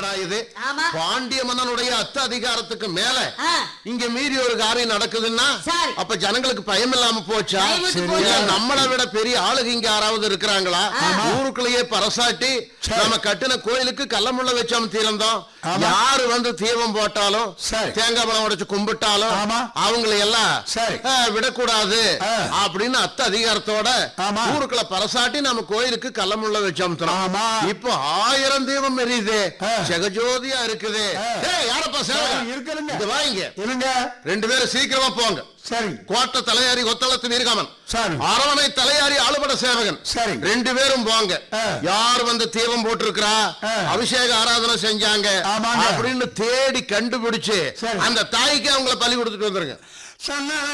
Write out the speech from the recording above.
நாடா இது ஆமா. பாண்டிய மன்னனுடைய அத்த அதிகாரத்துக்கு மேல ஆ. இங்க மீறி ஒரு காரியம் நடக்குதுன்னா சரி. அப்ப ஜனங்களுக்கு பயம் இல்லாம போச்சா பயம் விட்டு சரி. போச்சு. ஏன் நம்மளை விட பெரிய ஆளுங்க இங்க யாராவது இருக்கிறாங்களா ஊருக்குள்ளேயே பரசாட்டி சரி. நம்ம கட்டின கோயிலுக்கு கள்ளமுள்ள வச்சோம் தீர்ந்தோம் ஆமா. யாரு வந்து தீபம் போட்டாலும் சரி. தேங்காய் பழம் உடைச்சு கும்பிட்டாலும் ஆமா. அவங்களை எல்லாம் சரி. ஆ, விடக்கூடாது ஆ. அப்படின்னு அத்த அதிகாரத்தோட ஆமா. ஊருக்குள்ள பரசாட்டி நம்ம கோயிலுக்கு கள்ளமுள்ள வச்சோம் ஆமா. இப்போ ஆயிரம் தீபம் எரியுது ஆ. ஜெகஜோதியா இருக்குது ஆ. ஏய், யாரப்பா சேவகன்? இருக்கிறேங்க இங்க வாங்க இருங்க ரெண்டு பேரும் சீக்கிரமா போங்க சரி கோட்டை தலையாரி ஒத்தளத்து வீரகாமன் சரி அரவணை தலையாரி ஆளுபட சேவகன் சரி. ரெண்டு பேரும் போங்க ஆ. யார் வந்து தீபம் போட்டிருக்கிறா ஆ. அபிஷேக ஆராதனை செஞ்சாங்க ஆமாங்க. அப்படின்னு தேடி கண்டுபிடிச்சு சரி. அந்த தாய்க்கு அவங்கள பலி கொடுத்துட்டு வந்துருங்க சன்னா